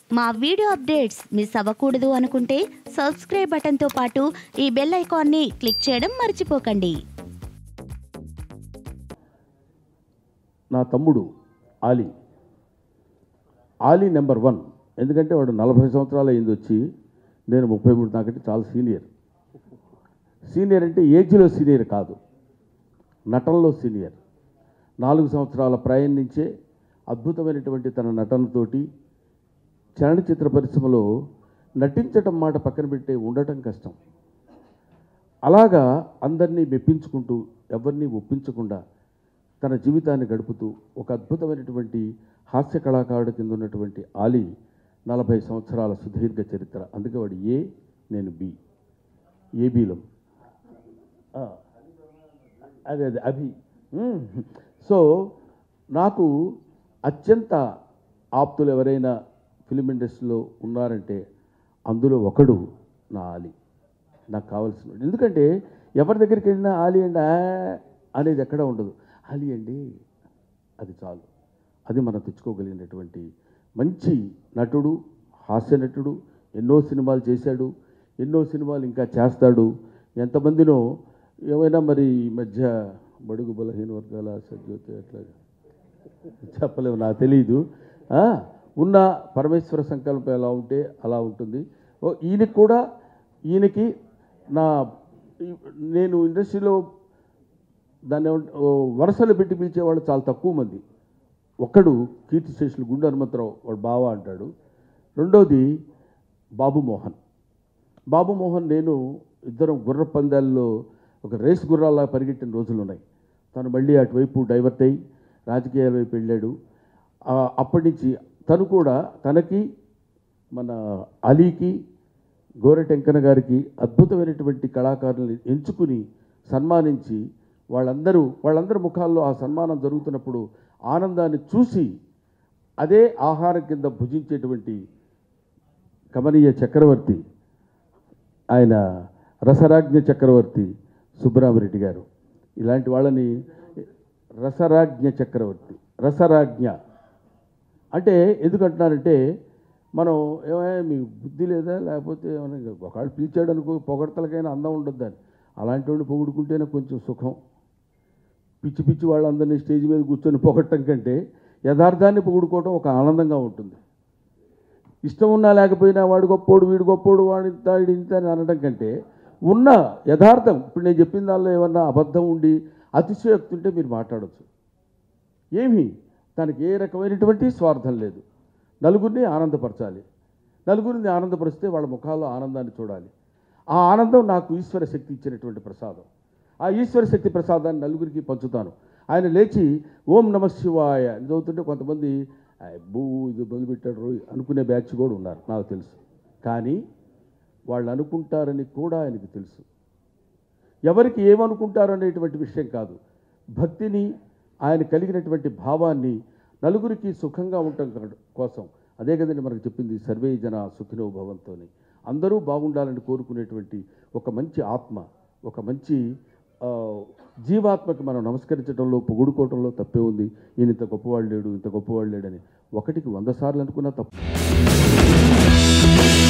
మా video updates miss అవ్వకూడదు అనుకుంటే సబ్స్క్రైబ్ బటన్తో పాటు ఈ బెల్ ఐకాన్ని క్లిక్ చేయడం మర్చిపోకండి నా తమ్ముడు ఆలీ ఆలీ నెంబర్ వన్ ఎందుకంటే వాడు నలభై సంవత్సరాలు అయింది వచ్చి నేను ముప్పై మూడు నాకంటే చాలా సీనియర్ సీనియర్ అంటే ఏజ్లో సీనియర్ కాదు నటనలో సీనియర్ నాలుగు సంవత్సరాల ప్రాయం నుంచే అద్భుతమైనటువంటి తన నటనతోటి చలనచిత్ర పరిశ్రమలో నటించటం మాట పక్కన పెట్టి ఉండటం కష్టం అలాగా అందరినీ మెప్పించుకుంటూ ఎవరిని ఒప్పించకుండా తన జీవితాన్ని గడుపుతూ ఒక అద్భుతమైనటువంటి హాస్య కళాకారుడు కింద ఉన్నటువంటి ఆలీ నలభై సంవత్సరాల సుదీర్ఘ చరిత్ర అందుకే వాడు ఏ నేను బి ఏబీలం ఆ, అదే అదే అభి మ్మ్. సో నాకు అత్యంత ఆప్తులు ఎవరైనా ఫిలిం ఇండస్ట్రీలో ఉన్నారంటే అందులో ఒకడు నా ఆలి నాకు కావాల్సిన ఎందుకంటే ఎవరి దగ్గరికి వెళ్ళినా ఆలి అండి ఆ అనేది ఎక్కడ ఉండదు ఆలి అండి అది చాలు అది మనం తెచ్చుకోగలిగినటువంటి మంచి నటుడు హాస్య నటుడు ఎన్నో సినిమాలు చేశాడు ఎన్నో సినిమాలు ఇంకా చేస్తాడు ఎంతమందినో ఏమైనా మరి ఈ మధ్య బడుగు బలహీన వర్గాల సజ్జోతి అట్లా చెప్పలేము నాకు తెలియదు ఆ, ఉన్న పరమేశ్వర సంకల్పం ఎలా ఉంటే అలా ఉంటుంది ఓ, ఈయనకి కూడా ఈయనకి నా ఈ- నేను ఇండస్ట్రీలో దాన్ని ఏమంట- ఓ, వరుసలు పెట్టి పిలిచేవాళ్ళు చాలా తక్కువ మంది ఒక్కడు కీర్తి శేషులు గుండు హనుమంతరావు వాడు బావ అంటాడు రెండోది బాబు మోహన్ బాబు మోహన్ నేను ఇద్దరం గుర్ర పందాల్లో ఒక రేస్ గుర్రాల్లా పరిగెట్టిన రోజులు ఉన్నాయి తను మళ్ళీ అటువైపు డైవర్ట్ అయ్యి రాజకీయాల వైపు వెళ్ళాడు ఆ, అప్పటి నుంచి తను కూడా తనకి మన అలీకి గోరెటెంకన గారికి అద్భుతమైనటువంటి కళాకారులను ఎంచుకుని సన్మానించి వాళ్ళందరూ వాళ్ళందరి ముఖాల్లో ఆ సన్మానం జరుగుతున్నప్పుడు ఆనందాన్ని చూసి అదే ఆహారం కింద భుజించేటువంటి కమనీయ చక్రవర్తి ఆయన రసరాజ్ఞ చక్రవర్తి సుబ్బరామరెడ్డి గారు ఇలాంటి వాళ్ళని రసరాజ్ఞ చక్రవర్తి రసరాజ్ఞ అంటే ఎందుకంటున్నారంటే మనం ఏమైనా మీకు బుద్ధి లేదా లేకపోతే ఏమైనా ఒకవేళ పిలిచాడు అనుకో పొగడతలకైనా అందం ఉండదు అని అలాంటి వాడిని పొగుడుకుంటేనే కొంచెం సుఖం పిచ్చి పిచ్చి వాళ్ళందరినీ స్టేజ్ మీద కూర్చొని పొగట్టం కంటే యథార్థాన్ని పొగుడుకోవడం ఒక ఆనందంగా ఉంటుంది ఇష్టం ఉన్నా లేకపోయినా వాడు గొప్పోడు వీడు గొప్పోడు వాడి ఇంత వీడి ఇంత అని అనడం కంటే ఉన్న యథార్థం ఇప్పుడు నేను చెప్పిన దానిలో ఏమన్నా అబద్ధం ఉండి అతిశయోక్తి ఉంటే మీరు మాట్లాడచ్చు ఏమి తనకి ఏ రకమైనటువంటి స్వార్థం లేదు నలుగురిని ఆనందపరచాలి నలుగురిని ఆనందపరిస్తే వాళ్ళ ముఖాల్లో ఆనందాన్ని చూడాలి ఆ ఆనందం నాకు ఈశ్వర శక్తి ఇచ్చినటువంటి ప్రసాదం ఆ ఈశ్వర శక్తి ప్రసాదాన్ని నలుగురికి పంచుతాను ఆయన లేచి ఓం నమ శివాయ అని చదువుతుంటే కొంతమంది బూ ఇది మొదలుపెట్టాడు రోయ్ అనుకునే బ్యాచ్ కూడా ఉన్నారు నాకు తెలుసు కానీ వాళ్ళు అనుకుంటారని కూడా ఆయనకి తెలుసు ఎవరికి ఏమనుకుంటారు అనేటువంటి విషయం కాదు భక్తిని ఆయన కలిగినటువంటి భావాన్ని నలుగురికి సుఖంగా ఉండటం కోసం అదే కదండి మనకు చెప్పింది సర్వే జన సుఖినో భవంతోని అందరూ బాగుండాలని కోరుకునేటువంటి ఒక మంచి ఆత్మ ఒక మంచి ఆ, జీవాత్మకి మనం నమస్కరించడంలో పొగుడుకోవడంలో తప్పే ఉంది ఈయన ఇంత గొప్పవాళ్ళు లేడు ఇంత గొప్పవాళ్ళు లేడని ఒకటికి వంద సార్లు అనుకున్నా తప్పు